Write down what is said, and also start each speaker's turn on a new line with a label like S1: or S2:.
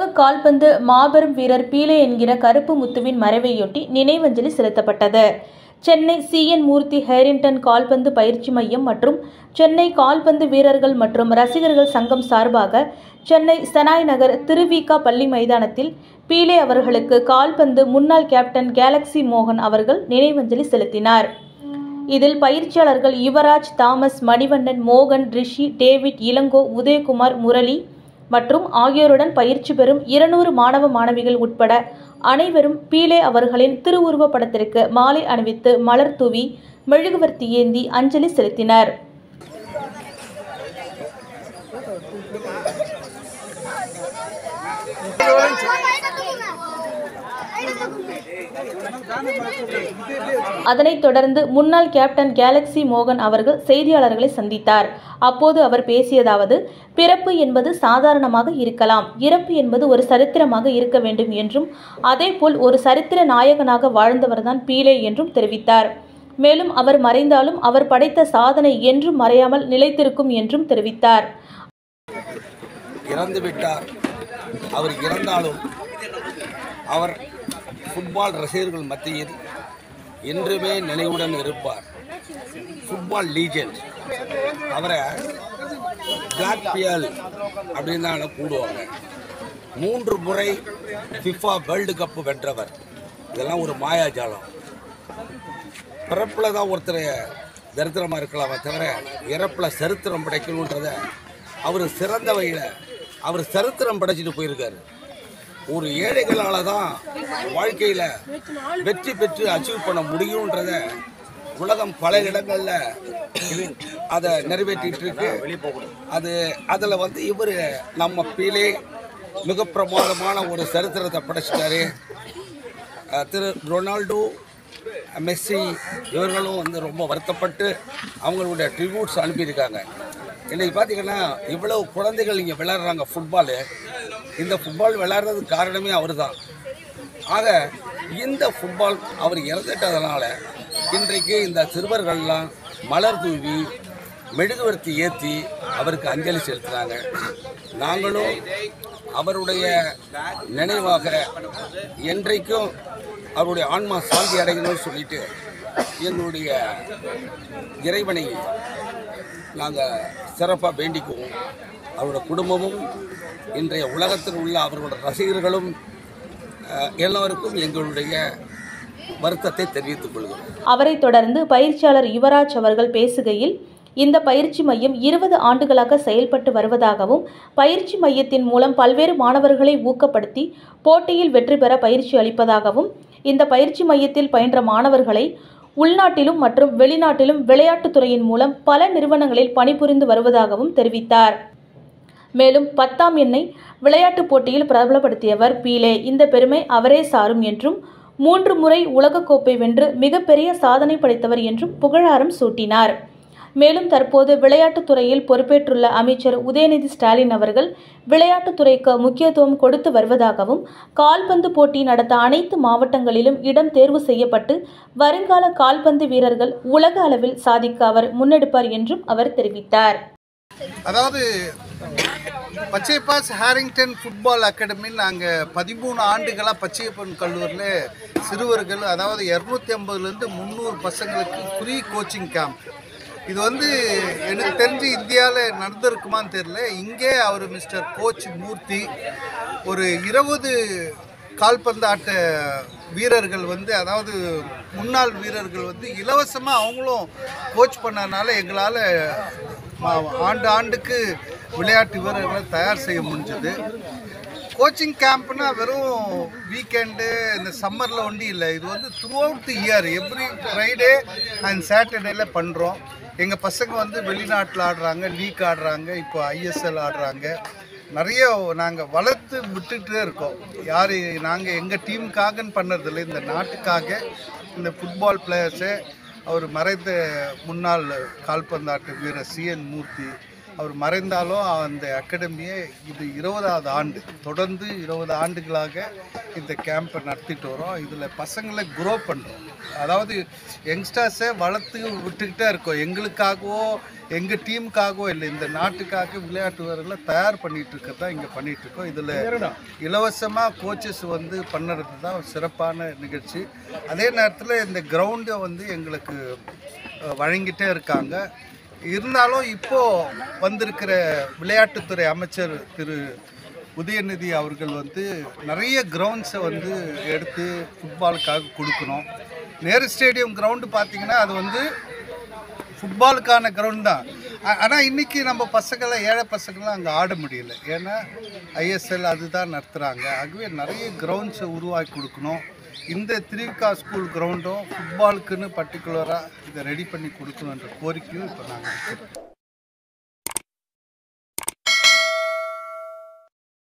S1: உலக கால்பந்து மாபெரும் வீரர் பீலே என்கிற கருப்பு முத்துவின் மறைவையொட்டி நினைவஞ்சலி செலுத்தப்பட்டது சென்னை சிஎன் மூர்த்தி ஹேரிங்டன் கால்பந்து பயிற்சி மையம் மற்றும் சென்னை கால்பந்து வீரர்கள் மற்றும் ரசிகர்கள் சங்கம் சார்பாக சென்னை செனாய் நகர் திருவிகா பள்ளி மைதானத்தில் பீலே அவர்களுக்கு கால்பந்து முன்னாள் கேப்டன் கேலக்ஸி மோகன் அவர்கள் நினைவஞ்சலி செலுத்தினார் இதில் பயிற்சியாளர்கள் யுவராஜ் தாமஸ் மணிவண்ணன் மோகன் ரிஷி டேவிட் இளங்கோ உதயகுமார் முரளி மற்றும் ஆகியோருடன் பயிற்சி பெறும் இருநூறு மாணவ மாணவிகள் உட்பட அனைவரும் பீலே அவர்களின் திருவுருவப் படத்திற்கு மாலை அணிவித்து மலர் தூவி மெழுகுவர்த்தி ஏந்தி அஞ்சலி செலுத்தினர் அதனைத் தொடர்ந்து முன்னாள் கேப்டன் கேலக்ஸி மோகன் அவர்கள் செய்தியாளர்களை சந்தித்தார் அப்போது அவர் பேசியதாவது பிறப்பு என்பது சாதாரணமாக இருக்கலாம் இறப்பு என்பது ஒரு சரித்திரமாக இருக்க வேண்டும் என்றும் அதேபோல் ஒரு சரித்திர நாயகனாக வாழ்ந்தவர்தான் பீலே என்றும் தெரிவித்தார் மேலும் அவர் மறைந்தாலும் அவர் படைத்த சாதனை என்றும் மறையாமல் நிலைத்திருக்கும் என்றும் தெரிவித்தார்
S2: இறந்து விட்டார் அவர் இறந்தாலும் அவர் ஃபுட்பால் ரசிகர்கள் மத்தியில் என்றுமே நினைவுடன் இருப்பார் ஃபுட்பால் லீஜெண்ட் அவரை பிளாக் பியல் அப்படின்னு தான் கூடுவாங்க மூன்று முறை ஃபிஃபா வேர்ல்டு கப் வென்றவர் இதெல்லாம் ஒரு மாயாஜாலம் பிறப்பில் தான் ஒருத்தர் தரித்திரமாக இருக்கலாமே தவிர இறப்பில் சரித்திரம் படைக்கணுன்றத அவர் சிறந்த வகையில் அவர் சரித்திரம் படைச்சிட்டு போயிருக்காரு ஒரு ஏழைகளால் தான் வாழ்க்கையில் வெற்றி பெற்று அச்சீவ் பண்ண முடியுன்றத உலகம் பல இடங்களில் அதை நிறைவேற்றிட்டு இருக்கு அது அதில் வந்து இவர் நம்ம பீலே மிக பிரமாதமான ஒரு சரித்திரத்தை படைச்சிட்டாரு அஹ் திரு ரொனால்டோ மெஸ்ஸி இவர்களும் வந்து ரொம்ப வருத்தப்பட்டு அவங்களுடைய ட்ரிபியூட்ஸ் அனுப்பியிருக்காங்க இன்னைக்கு பார்த்தீங்கன்னா இவ்வளவு குழந்தைகள் இங்கே விளையாடுறாங்க ஃபுட்பாலு இந்த ஃபுட்பால் விளையாடுறதுக்கு காரணமே அவர் தான் ஆக இந்த ஃபுட்பால் அவர் இறந்துட்டதுனால இன்றைக்கு இந்த சிறுவர்கள்லாம் மலர் தூவி மெழுகுவர்த்தி ஏற்றி அவருக்கு அஞ்சலி செலுத்துகிறாங்க நாங்களும் அவருடைய நினைவாக என்றைக்கும் அவருடைய ஆன்மா சாந்தி அடையணும்னு சொல்லிட்டு எங்களுடைய இறைவனை நாங்கள் சிறப்பாக வேண்டிக்குவோம் அவரோட குடும்பமும் இன்றைய உலகத்தில் உள்ள அவர்களோட ரசிகர்களும் அஹ், எல்லோருக்கும் எங்களுடைய வருத்தத்தை தெரிவித்துக் கொள்கிறோம்
S1: அவரைத் தொடர்ந்து பயிற்சியாளர் யுவராஜ் அவர்கள் பேசுகையில் இந்த பயிற்சி மையம் இருபது ஆண்டுகளாக செயல்பட்டு வருவதாகவும் பயிற்சி மையத்தின் மூலம் பல்வேறு மாணவர்களை ஊக்கப்படுத்தி போட்டியில் வெற்றி பெற பயிற்சி அளிப்பதாகவும் இந்த பயிற்சி மையத்தில் பயின்ற மாணவர்களை உள்நாட்டிலும் மற்றும் வெளிநாட்டிலும் விளையாட்டுத் துறையின் மூலம் பல நிறுவனங்களில் பணிபுரிந்து வருவதாகவும் தெரிவித்தார் மேலும் பத்தாம் எண்ணை விளையாட்டுப் போட்டியில் பிரபலப்படுத்தியவர் பீலே இந்த பெருமை அவரே சாரும் என்றும் மூன்று முறை உலகக்கோப்பை வென்று மிகப்பெரிய சாதனை படைத்தவர் என்றும் புகழாரம் சூட்டினார் மேலும் தற்போது விளையாட்டுத் துறையில் பொறுப்பேற்றுள்ள அமைச்சர் உதயநிதி ஸ்டாலின் அவர்கள் விளையாட்டுத் துறைக்கு முக்கியத்துவம் கொடுத்து வருவதாகவும் கால்பந்து போட்டி நடத்த அனைத்து மாவட்டங்களிலும் இடம் தேர்வு செய்யப்பட்டு வருங்கால கால்பந்து வீரர்கள் உலக அளவில் சாதிக்க அவர் முன்னெடுப்பார் என்றும் அவர் தெரிவித்தார்
S3: அதாவது பச்சைப்பாஸ் ஹேரிங்டன் ஃபுட்பால் அகாடமின்னு நாங்கள் பதிமூணு ஆண்டுகளாக பச்சையப்பன் கல்லூரியில் சிறுவர்கள் அதாவது இரநூத்தி ஐம்பதுலேருந்து முந்நூறு பசங்களுக்கு ஃப்ரீ கோச்சிங் கேம்ப் இது வந்து எனக்கு தெரிஞ்சு இந்தியாவில் நடந்திருக்குமான்னு தெரில இங்கே அவர் மிஸ்டர் கோச் மூர்த்தி ஒரு இருபது கால்பந்தாட்ட வீரர்கள் வந்து அதாவது முன்னாள் வீரர்கள் வந்து இலவசமாக அவங்களும் கோச் பண்ணனால எங்களால் ஆண்டு ஆண்டுக்கு விளையாட்டு வீரர்களை தயார் செய்ய முடிஞ்சது கோச்சிங் கேம்ப்னா வெறும் வீக்கெண்டு இந்த சம்மரில் ஒண்டி இல்லை இது வந்து throughout the year every Friday and சாட்டர்டேல பண்ணுறோம் எங்கள் பசங்க வந்து வெளிநாட்டில் ஆடுறாங்க லீக் ஆடுறாங்க இப்போ ஐஎஸ்எல் ஆடுறாங்க நிறைய நாங்கள் வளர்த்து விட்டுட்டே இருக்கோம் யார் நாங்கள் எங்கள் டீமுக்காகன்னு பண்ணதில்லை இந்த நாட்டுக்காக இந்த ஃபுட்பால் பிளேயர்ஸை அவர் மறைந்த முன்னாள் கால்பந்தாட்ட வீரர் சிஎன் மூர்த்தி அவர் மறைந்தாலும் அந்த அகாடமியை இது இருபதாவது ஆண்டு தொடர்ந்து இருபது ஆண்டுகளாக இந்த கேம்பை நடத்திட்டு வரோம் இதில் பசங்களை குரோ பண்ணுறோம் அதாவது யங்ஸ்டர்ஸை வளர்த்து விட்டுக்கிட்டே இருக்கோம் எங்களுக்காகவோ எங்கள் டீமுக்காகவோ இல்லை இந்த நாட்டுக்காக விளையாட்டு வீரர்களை தயார் பண்ணிட்டு இருக்கிறது தான் இங்கே பண்ணிட்டு இருக்கோம் இதில் இலவசமாக கோச்சஸ் வந்து பண்ணுறது தான் சிறப்பான நிகழ்ச்சி அதே நேரத்தில் இந்த கிரவுண்டை வந்து எங்களுக்கு அஹ், வழங்கிட்டே இருக்காங்க இருந்தாலும் இப்போ வந்திருக்கிற விளையாட்டுத்துறை அமைச்சர் திரு உதயநிதி அவர்கள் வந்து நிறைய கிரவுண்ட்ஸை வந்து எடுத்து ஃபுட்பாலுக்காக கொடுக்கணும் நேரு ஸ்டேடியம் கிரவுண்டு பார்த்தீங்கன்னா அது வந்து ஃபுட்பாலுக்கான கிரவுண்ட் தான் ஆனால் இன்னைக்கு நம்ம பசங்களை ஏழை பசங்களாம் அங்கே ஆட முடியல ஏன்னா ஐஎஸ்எல் அதுதான் நடத்துகிறாங்க ஆகவே நிறைய கிரவுண்ட்ஸை உருவாக்கி கொடுக்கணும் இந்த திருவிக்கா ஸ்கூல் கிரவுண்டும் ஃபுட்பாலுக்குன்னு பர்டிகுலராக இதை ரெடி பண்ணி கொடுக்கணுன்ற கோரிக்கையும் இப்போ நாங்கள்